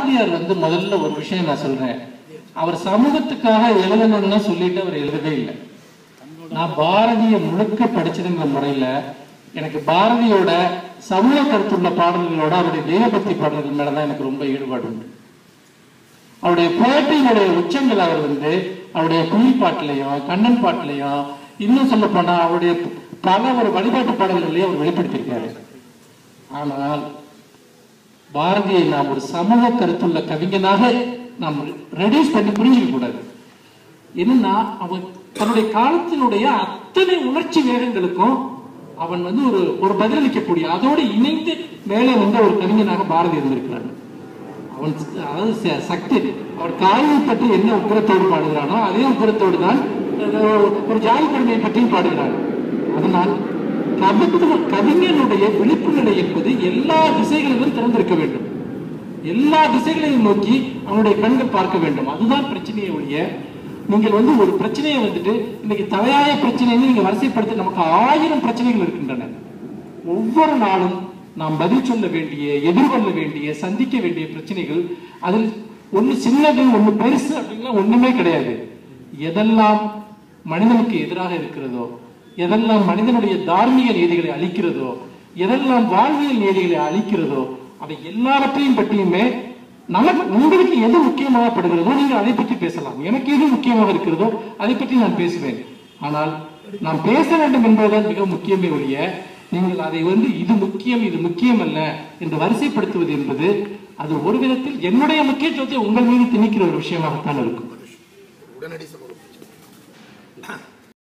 பாரதியார் வந்து முதல்ல ஒரு விஷயம் நான் சொல்றேன் அவர் சமூகத்துக்காக எழுதணும்னு சொல்லிட்டு அவர் எழுதவே இல்லை நான் பாரதிய முழுக்க படிச்சதுங்கிற முறையில எனக்கு பாரதியோட சமூக கருத்துள்ள பாடல்களோட அவருடைய தேவபக்தி பாடல்கள் மேலதான் எனக்கு ரொம்ப ஈடுபாடு உண்டு அவருடைய போட்டியினுடைய உச்சங்கள் அவர் வந்து அவருடைய குயில் பாட்டிலையும் கண்ணன் பாட்டிலையும் இன்னும் சொல்ல போனா அவருடைய பல ஒரு வழிபாட்டு பாடல்களையும் அவர் வெளிப்படுத்தியிருக்காரு ஆனால் பாரதியை நாம் ஒரு சமூக கருத்துள்ள கவிஞனாக நாம் ரெடியூஸ் பண்ணி புரிஞ்சுக்க கூடாது என்னன்னா அவன் தன்னுடைய காலத்தினுடைய அத்தனை உணர்ச்சி வேகங்களுக்கும் அவன் வந்து ஒரு ஒரு பதிலளிக்கக்கூடிய அதோடு இணைந்து மேலே வந்த ஒரு கவிஞனாக பாரதி இருந்திருக்கிறான் அவன் ச- அதாவது ச- சக்தி அவர் காய்வை பற்றி என்ன உக்கரத்தோடு பாடுகிறானோ அதே உக்கரத்தோடு தான் அஹ், ஒரு ஜாதி பெருமையை பற்றியும் பாடுகிறான் அதனால் கவித்துவ கவிஞனுடைய விழிப்பு நிலை என்பது எல்லா திசைகளிலும் திறந்திருக்க வேண்டும் எல்லா திசைகளையும் நோக்கி அவனுடைய கண்கள் பார்க்க வேண்டும் அதுதான் பிரச்சனையை ஒழிய நீங்கள் வந்து ஒரு பிரச்சனையை வந்துட்டு இன்னைக்கு தலையாய பிரச்சனைன்னு நீங்க வரிசைப்படுத்தி நமக்கு ஆயிரம் பிரச்சனைகள் இருக்கின்றன ஒவ்வொரு நாளும் நாம் பதில் சொல்ல வேண்டிய எதிர்கொள்ள வேண்டிய சந்திக்க வேண்டிய பிரச்சனைகள் அதில் ஒண்ணு சின்னது ஒண்ணு பெருசு அப்படின்லாம் ஒண்ணுமே கிடையாது எதெல்லாம் மனிதனுக்கு எதிராக இருக்கிறதோ எதெல்லாம் மனிதனுடைய தார்மீக நீதிகளை அளிக்கிறதோ எதெல்லாம் வாழ்வியல் நீதிகளை அளிக்கிறதோ அவை எல்லாவற்றையும் பற்றியுமே நமக்கு உங்களுக்கு எது முக்கியமாக படுகிறதோ நீங்க அதை பற்றி பேசலாம் எனக்கு எது முக்கியமாக இருக்கிறதோ அதை பற்றி நான் பேசுவேன் ஆனால் நாம் பேச வேண்டும் என்பதுதான் மிக முக்கியமே ஒழிய நீங்கள் அதை வந்து இது முக்கியம் இது முக்கியம் அல்ல என்று வரிசைப்படுத்துவது என்பது அது ஒரு விதத்தில் என்னுடைய முக்கியத்துவத்தை உங்கள் மீது திணிக்கிற ஒரு விஷயமாகத்தான் இருக்கும் உடனடி சமூக